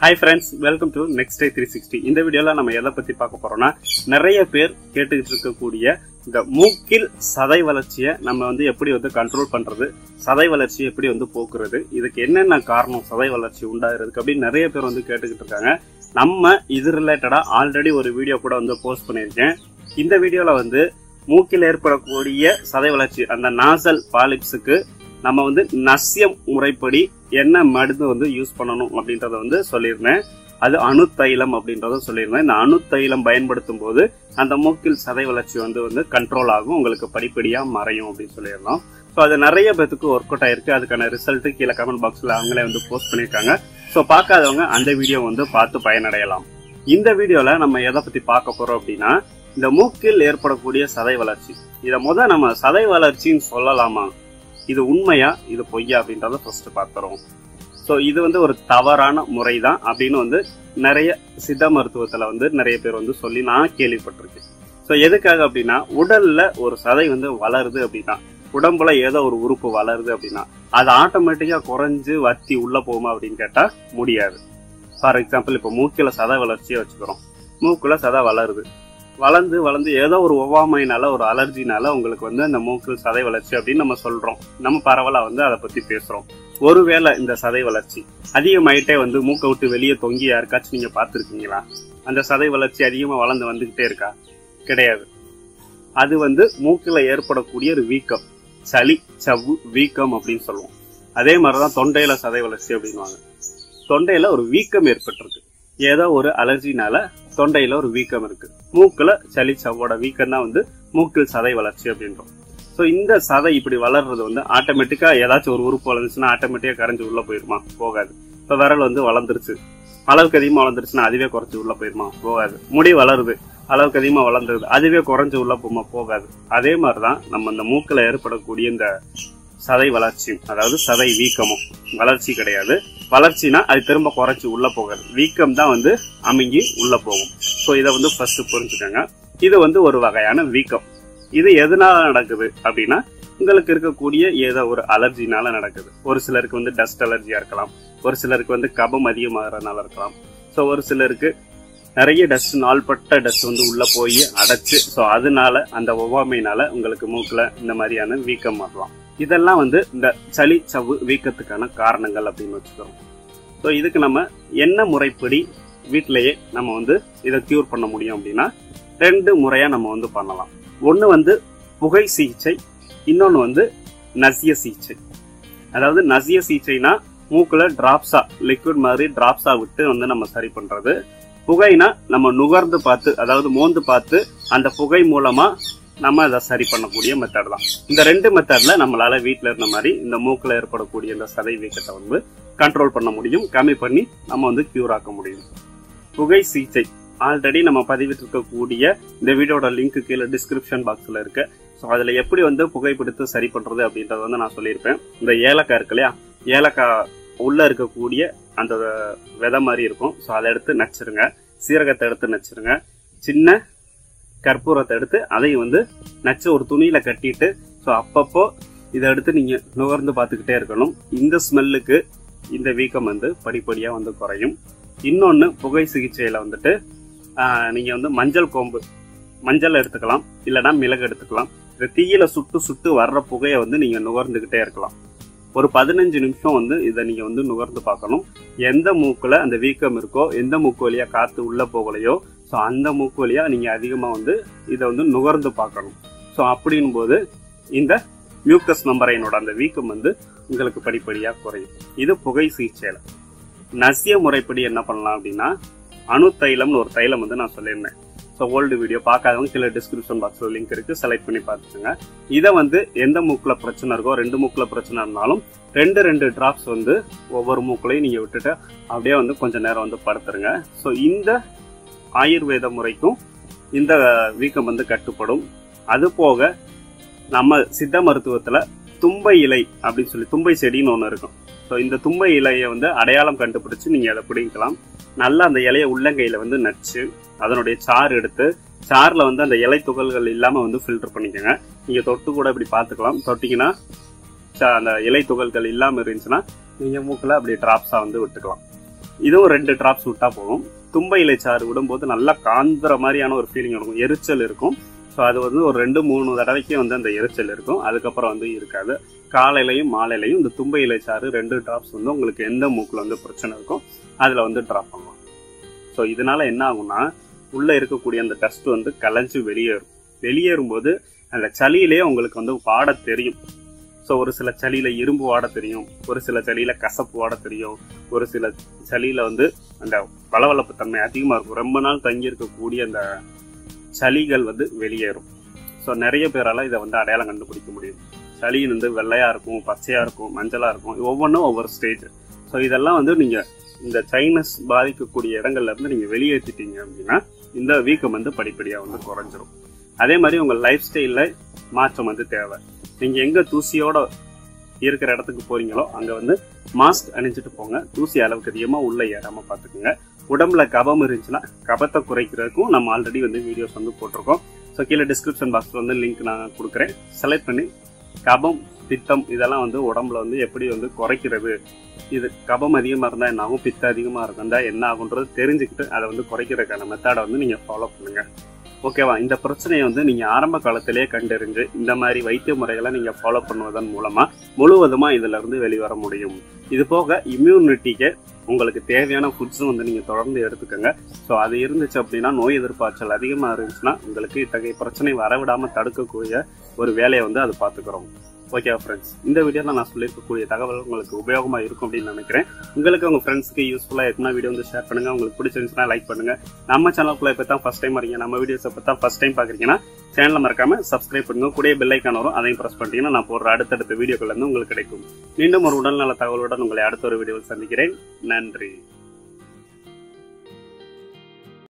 hi friends welcome to next day three sixty இந்த வீடியோல நம்ம எதை பத்தி பார்க்க போறோம்னா நிறைய பேர் கேட்டுக்கிட்டு இருக்கக்கூடிய இந்த மூக்கில் சதை வளர்ச்சியை நம்ம வந்து எப்படி வந்து கண்ட்ரோல் பண்றது சதை வளர்ச்சியை எப்படி வந்து போக்குறது இதுக்கு என்னென்ன காரணம் சதை வளர்ச்சி உண்டாகிறதுக்கு அப்படின்னு நிறைய பேர் வந்து கேட்டுக்கிட்டு இருக்காங்க நம்ம இது ரிலேட்டடா ஆல்ரெடி ஒரு வீடியோ கூட வந்து போஸ்ட் பண்ணியிருக்கேன் இந்த வீடியோல வந்து மூக்கில் ஏற்படக்கூடிய சதை வளர்ச்சி அந்த நாசல் பாலிப்ஸுக்கு நம்ம வந்து நசியம் முறைப்படி என்ன மருந்து வந்து யூஸ் பண்ணணும் அப்படின்றத வந்து சொல்லியிருந்தேன் அது அணுத்தைலம் அப்படின்றத சொல்லியிருந்தேன் இந்த அணுத்தைலம் பயன்படுத்தும் போது அந்த மூக்கில் சதை வளர்ச்சி வந்து வந்து கண்ட்ரோல் ஆகும் உங்களுக்கு படிப்படியா மறையும் அப்படின்னு சொல்லியிருந்தோம் ஸோ அது நிறைய பேத்துக்கு ஒர்க் அவுட் ஆயிருக்கு அதுக்கான ரிசல்ட் கீழே கமெண்ட் பாக்ஸ்ல அவங்களே வந்து போஸ்ட் பண்ணியிருக்காங்க ஸோ பார்க்காதவங்க அந்த வீடியோ வந்து பார்த்து பயனடையலாம் இந்த வீடியோல நம்ம எதை பத்தி பார்க்க போறோம் அப்படின்னா இந்த மூக்கில் ஏற்படக்கூடிய சதை வளர்ச்சி இதை முத நம்ம சதை வளர்ச்சின்னு சொல்லலாமா இது உண்மையா இது பொய்யா அப்படின்றத ஃபர்ஸ்ட் பார்த்துறோம் ஸோ இது வந்து ஒரு தவறான முறை தான் அப்படின்னு வந்து நிறைய சித்த மருத்துவத்துல வந்து நிறைய பேர் வந்து சொல்லி நான் கேள்விப்பட்டிருக்கேன் ஸோ எதுக்காக அப்படின்னா உடல்ல ஒரு சதை வந்து வளருது அப்படின்னா உடம்புல ஏதோ ஒரு உறுப்பு வளருது அப்படின்னா அது ஆட்டோமேட்டிக்கா குறைஞ்சு வத்தி உள்ள போகுமா அப்படின்னு கேட்டா முடியாது ஃபார் எக்ஸாம்பிள் இப்போ மூக்கில சதை வளர்ச்சியை வச்சுக்கிறோம் மூக்குல சதை வளருது வளர்ந்து வளர்ந்து ஏதோ ஒரு ஒவ்வாமைனால ஒரு அலர்ஜினால உங்களுக்கு வந்து அந்த மூக்கில் சதை வளர்ச்சி அப்படின்னு நம்ம சொல்றோம் நம்ம பரவலா வந்து அதை பத்தி பேசுறோம் ஒருவேளை இந்த சதை வளர்ச்சி அதிகமாயிட்டே வந்து மூக்கை விட்டு வெளியே தொங்கி யாருக்காச்சும் நீங்க பார்த்துருக்கீங்களா அந்த சதை வளர்ச்சி அதிகமா வளர்ந்து வந்துகிட்டே இருக்கா கிடையாது அது வந்து மூக்கில் ஏற்படக்கூடிய ஒரு வீக்கம் சளி சவ்வு வீக்கம் அப்படின்னு சொல்லுவோம் அதே மாதிரிதான் தொண்டையில சதை வளர்ச்சி அப்படின்வாங்க தொண்டையில ஒரு வீக்கம் ஏற்பட்டிருக்கு ஏதோ ஒரு அலர்ஜினால தொண்டையில ஒரு வீக்கம் இருக்கு மூக்குல சளி சவ்வோட வீக்கம் தான் வந்து மூக்கில் சதை வளர்ச்சி அப்படின்றோம் ஸோ இந்த சதை இப்படி வளர்றது வந்து ஆட்டோமேட்டிக்கா ஏதாச்சும் ஒரு உறுப்பு வளர்ந்துச்சுன்னா ஆட்டோமேட்டிக்கா கரைஞ்சு உள்ள போயிருமா போகாது இப்போ விரல் வந்து வளர்ந்துருச்சு அளவுக்கு அதிகமா வளர்ந்துருச்சுன்னா அதுவே குறைஞ்சு உள்ள போயிருமா போகாது முடி வளருது அளவுக்கு அதிகமா வளர்ந்துருது அதுவே குறைஞ்சு உள்ள போமா போகாது அதே மாதிரிதான் நம்ம இந்த மூக்குல ஏற்படக்கூடிய இந்த சதை வளர்ச்சி அதாவது சதை வீக்கமும் வளர்ச்சி கிடையாது வளர்ச்சினா அது திரும்ப குறைச்சி உள்ள போகாது வீக்கம் தான் வந்து அமுங்கி உள்ள போகும் ஸோ இதை வந்து ஃபர்ஸ்ட் புரிஞ்சுக்கோங்க இது வந்து ஒரு வகையான வீக்கம் இது எதனால நடக்குது அப்படின்னா உங்களுக்கு இருக்கக்கூடிய ஏதோ ஒரு அலர்ஜினால நடக்குது ஒரு சிலருக்கு வந்து டஸ்ட் அலர்ஜியா இருக்கலாம் ஒரு சிலருக்கு வந்து கபம் அதிகமாகறதுனால இருக்கலாம் ஸோ ஒரு சிலருக்கு நிறைய டஸ்ட் நாள்பட்ட டஸ்ட் வந்து உள்ள போய் அடைச்சு ஸோ அதனால அந்த ஒவ்வாமைனால உங்களுக்கு மூக்குல இந்த மாதிரியான வீக்கம் வரலாம் இதெல்லாம் வந்து இந்த சளி சவ்வு வீக்கத்துக்கான காரணங்கள் அப்படின்னு வச்சுக்கிறோம் ஸோ இதுக்கு நம்ம என்ன முறைப்படி வீட்டிலேயே நம்ம வந்து இதை கியூர் பண்ண முடியும் அப்படின்னா ரெண்டு முறையா நம்ம வந்து பண்ணலாம் ஒன்று வந்து புகை சிகிச்சை இன்னொன்று வந்து நசிய சிகிச்சை அதாவது நசிய சிகிச்சைனா மூக்குல டிராப்ஸா லிக்விட் மாதிரி டிராப்ஸா விட்டு வந்து நம்ம சரி பண்றது புகைனா நம்ம நுகர்ந்து பார்த்து அதாவது மோந்து பார்த்து அந்த புகை மூலமா நம்ம அதை சரி பண்ணக்கூடிய மெத்தட் தான் இந்த ரெண்டு மெத்தட்ல நம்மளால வீட்டில் இருந்த மாதிரி இந்த மூக்கில் ஏற்படக்கூடிய இந்த சதை வீக்கத்தை வந்து கண்ட்ரோல் பண்ண முடியும் கம்மி பண்ணி நம்ம வந்து கியூர் ஆக்க முடியும் புகை சிகிச்சை ஆல்ரெடி நம்ம பதிவிட்டிருக்கக்கூடிய இந்த வீடியோட லிங்க் கீழே டிஸ்கிரிப்ஷன் பாக்ஸ்ல இருக்கு ஸோ அதுல எப்படி வந்து புகைப்பிடித்து சரி பண்றது அப்படின்றத வந்து நான் சொல்லியிருப்பேன் இந்த ஏலக்காய் இருக்கு இல்லையா ஏலக்காய் உள்ள இருக்கக்கூடிய அந்த விதை மாதிரி இருக்கும் ஸோ அதை எடுத்து நச்சிருங்க சீரகத்தை எடுத்து நச்சிருங்க சின்ன கற்பூரத்தை எடுத்து அதையும் வந்து நச்சு ஒரு துணியில கட்டிட்டு ஸோ அப்பப்போ இதை எடுத்து நீங்க நுகர்ந்து பார்த்துக்கிட்டே இருக்கணும் இந்த ஸ்மெல்லுக்கு இந்த வீக்கம் வந்து படிப்படியா வந்து குறையும் இன்னொன்னு புகை சிகிச்சையில வந்துட்டு ஆஹ், நீங்க வந்து மஞ்சள் கோம்பு மஞ்சள் எடுத்துக்கலாம் இல்லைன்னா மிளகு எடுத்துக்கலாம் இந்த தீயில சுட்டு சுட்டு வர்ற புகையை வந்து நீங்க நுகர்ந்துகிட்டே இருக்கலாம் ஒரு பதினஞ்சு நிமிஷம் வந்து இதை நீங்க வந்து நுகர்ந்து பார்க்கணும் எந்த மூக்குல அந்த வீக்கம் இருக்கோ எந்த மூக்கு வழியா காத்து உள்ள போகலையோ ஸோ அந்த மூக்கு வழியா நீங்க அதிகமா வந்து இதை வந்து நுகர்ந்து பார்க்கணும் ஸோ அப்படின் போது இந்த மியூக்கஸ் நம்பரைனோட அந்த வீக்கம் வந்து உங்களுக்கு படிப்படியா குறையும் இது புகை சிகிச்சையில நசிய முறைப்படி என்ன பண்ணலாம் அப்படின்னா அணு தைலம்னு ஒரு தைலம் வந்து நான் சொல்லியிருந்தேன் ஸோ ஓல்டு வீடியோ பார்க்காதவங்க கீழே டிஸ்கிரிப்ஷன் பாக்ஸில் லிங்க் இருக்கு செலக்ட் பண்ணி பார்த்துக்கோங்க இதை வந்து எந்த மூக்கில் பிரச்சனை இருக்கோ ரெண்டு மூக்கில் பிரச்சனை இருந்தாலும் ரெண்டு ரெண்டு டிராப்ஸ் வந்து ஒவ்வொரு மூக்குலையும் நீங்கள் விட்டுட்டு அப்படியே வந்து கொஞ்ச நேரம் வந்து படுத்துருங்க ஸோ இந்த ஆயுர்வேத முறைக்கும் இந்த வீக்கம் வந்து கட்டுப்படும் அது போக நம்ம சித்த மருத்துவத்துல தும்பை இலை அப்படின்னு சொல்லி தும்பை செடின்னு ஒன்று இருக்கும் ஸோ இந்த தும்பை இலையை வந்து அடையாளம் கண்டுபிடிச்சு நீங்க அதை பிடிக்கலாம் நல்லா அந்த இலையை உள்ளங்கையில வந்து நச்சு அதனுடைய சாறு எடுத்து சார்ல வந்து அந்த இலை துகள்கள் இல்லாம வந்து ஃபில்டர் பண்ணிக்கோங்க நீங்க தொட்டு கூட இப்படி பார்த்துக்கலாம் தொட்டிங்கன்னா ச- அந்த இலை துகள்கள் இல்லாம இருந்துச்சுன்னா நீங்க மூக்குல அப்படி டிராப்ஸா வந்து விட்டுக்கலாம் இதுவும் ரெண்டு டிராப்ஸ் விட்டா போதும் தும்பை இலை சாறு விடும்போது நல்லா காந்துற மாதிரியான ஒரு ஃபீலிங் இருக்கும் எரிச்சல் இருக்கும் ஸோ அது வந்து ஒரு ரெண்டு மூணு தடவைக்கு வந்து அந்த எரிச்சல் இருக்கும் அதுக்கப்புறம் வந்து இருக்காது காலையிலையும் மாலையிலையும் இந்த தும்பை இலை சாறு ரெண்டு டிராப்ஸ் வந்து உங்களுக்கு எந்த மூக்கில் வந்து பிரச்சனை இருக்கும் அதில் வந்து ட்ராப் பண்ணலாம் ஸோ இதனால என்ன ஆகும்னா உள்ள இருக்கக்கூடிய அந்த டஸ்ட் வந்து கலைஞ்சு வெளியேறும் வெளியேறும்போது அந்த சளியிலே உங்களுக்கு வந்து வாட தெரியும் ஸோ ஒரு சில சளியில இரும்பு வாட தெரியும் ஒரு சில சளியில கசப்பு வாட தெரியும் ஒரு சில சளியில வந்து அந்த பளபளப்பு தன்மை அதிகமாக இருக்கும் ரொம்ப நாள் தங்கி இருக்கக்கூடிய அந்த சளிகள் வந்து வெளியேறும் ஸோ நிறைய பேரால இதை வந்து அடையாளம் கண்டுபிடிக்க முடியும் சளி வந்து வெள்ளையா இருக்கும் பச்சையா இருக்கும் மஞ்சளா இருக்கும் ஒவ்வொன்றும் ஒவ்வொரு ஸ்டேஜ் ஸோ இதெல்லாம் வந்து நீங்க இந்த சைனஸ் பாதிக்கக்கூடிய இடங்கள்ல இருந்து நீங்க வெளியேற்றிட்டீங்க அப்படின்னா இந்த வீக்கம் வந்து படிப்படியா வந்து குறைஞ்சிரும் அதே மாதிரி உங்க லைஃப் ஸ்டைல்ல மாற்றம் வந்து தேவை நீங்க எங்க தூசியோட இருக்கிற இடத்துக்கு போறீங்களோ அங்க வந்து மாஸ்க் அணிஞ்சிட்டு போங்க தூசி அளவுக்கு அதிகமா உள்ள ஏறாம பாத்துக்கோங்க உடம்புல கபம் இருந்துச்சுன்னா கபத்தை குறைக்கிறதுக்கும் நம்ம ஆல்ரெடி வந்து வீடியோஸ் வந்து போட்டிருக்கோம் ஸோ கீழே டிஸ்கிரிப்ஷன் பாக்ஸ்ல வந்து லிங்க் நான் கொடுக்குறேன் செலக்ட் பண்ணி கபம் பித்தம் இதெல்லாம் வந்து உடம்புல வந்து எப்படி வந்து குறைக்கிறது இது கபம் அதிகமாக இருந்தால் என்ன ஆகும் பித்தம் அதிகமாக இருந்தா என்ன ஆகுன்றது தெரிஞ்சுக்கிட்டு அதை வந்து குறைக்கிறதுக்கான மெத்தடை வந்து நீங்கள் ஃபாலோ பண்ணுங்க ஓகேவா இந்த பிரச்சனையை வந்து நீங்கள் ஆரம்ப காலத்திலேயே கண்டறிஞ்சு இந்த மாதிரி வைத்திய முறைகளை நீங்கள் ஃபாலோ பண்ணுவதன் மூலமாக முழுவதுமாக இதுல இருந்து வெளிவர முடியும் இது போக இம்யூனிட்டிக்கு உங்களுக்கு தேவையான ஃபுட்ஸும் வந்து நீங்கள் தொடர்ந்து எடுத்துக்கோங்க ஸோ அது இருந்துச்சு அப்படின்னா நோய் எதிர்ப்பாற்றல் அதிகமாக இருந்துச்சுன்னா உங்களுக்கு இத்தகைய பிரச்சனை வரவிடாமல் தடுக்கக்கூடிய ஒரு வேலையை வந்து அது பார்த்துக்கிறோம் ஓகே ஃப்ரெண்ட்ஸ் இந்த வீடியோவில் நான் சொல்லியிருக்கக்கூடிய தகவல் உங்களுக்கு உபயோகமாக இருக்கும் அப்படின்னு நினைக்கிறேன் உங்களுக்கு உங்கள் ஃப்ரெண்ட்ஸ்க்கு யூஸ்ஃபுல்லாக இருக்குன்னா வீடியோ வந்து ஷேர் பண்ணுங்க உங்களுக்கு பிடிச்சிருந்துச்சுன்னா லைக் பண்ணுங்க நம்ம சேனலுக்குள்ள இப்போ தான் ஃபஸ்ட் டைம் வரீங்க நம்ம வீடியோஸ் இப்போ தான் ஃபஸ்ட் டைம் பார்க்குறீங்கன்னா சேனலை மறக்காம சப்ஸ்கிரைப் பண்ணுங்க கூட பெல் ஐக்கான் வரும் அதையும் ப்ரெஸ் பண்ணிட்டீங்கன்னா நான் போடுற அடுத்தடுத்த வீடியோக்கள் வந்து உங்களுக்கு கிடைக்கும் மீண்டும் ஒரு உடல்நல தகவலுடன் உங்களை அடுத்த ஒரு வீடியோவில் சந்திக்கிறேன் நன்றி